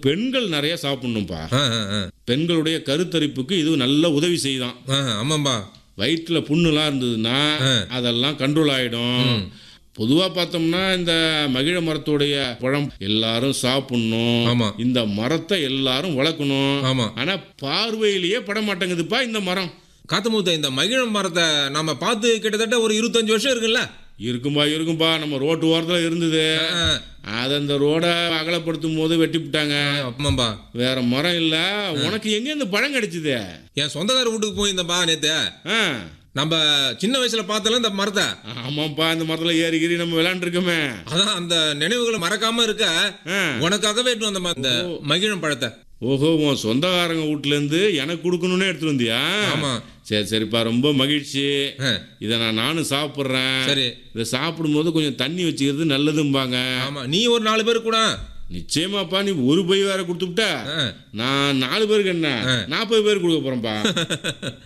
பெண்கள் நிறைய சாப்பிடணும்ப்பா ஆ ஆ ஆ பெண்களுடைய கருத்தரிப்புக்கு இது நல்ல உதவி செய்தான் ஆ ஆமாம்பா வயிற்றுல புண்ணுலாம் இருந்ததுன்னா அதெல்லாம் கண்ட்ரோல் ஆயிடும் பொதுவா பார்த்தோம்னா இந்த மகிழ மரத்துடைய பழம் எல்லாரும் சாப்பிடணும் ஆமா. இந்த மரத்தை எல்லாரும் வளர்க்கணும் ஆமா ஆனா பார்வையிலேயே பட மாட்டேங்குதுப்பா இந்த மரம் காத்தமுத்த இந்த மகிழம் மரத்தை நம்ம பார்த்து கிட்டத்தட்ட ஒரு இருபத்தஞ்சு வருஷம் இருக்குல்ல இருக்கும்பா இருக்கும்பா நம்ம ரோட்டு ஓரத்தில் இருந்தது ஆ, அதை அந்த ரோடை அகலப்படுத்தும் போது வெட்டி விட்டாங்க ஆமாம்பா வேற மரம் இல்ல உனக்கு எங்க இந்த பழம் கிடைச்சது என் சொந்தக்கார வீட்டுக்கு போயிருந்தேன்பா நேத்து ஆ நம்ம சின்ன வயசுல பார்த்தல இந்த மரத்தை ஆமாப்பா இந்த மரத்துல ஏறி கீறி நம்ம விளையாண்டுருக்கோமே அதான் அந்த நினைவுகளை மறக்காம இருக்க ஆ. உனக்காகவே எடுத்து வந்த இந்த மகிழம் பழத்தை ஓஹோ உன் சொந்தக்காரங்க வீட்ல இருந்து எனக்கு கொடுக்கணும்னு எடுத்துட்டு வந்தியா ஆமா. சரி சரிப்பா ரொம்ப மகிழ்ச்சி ஆ, இதை நான் நானும் சாப்பிட்றேன் சரி இதை சாப்பிடும்போது கொஞ்சம் தண்ணி வச்சுக்கிறது நல்லதும்பாங்க ஆமா நீ ஒரு நாலு பேர் கூட நிச்சயமாப்பா நீ ஒரு பை வேற கொடுத்துட்டா ஆ. நான் நாலு பேருக்கு என்ன நாற்பது பேர் கொடுக்க போறேன்ப்பா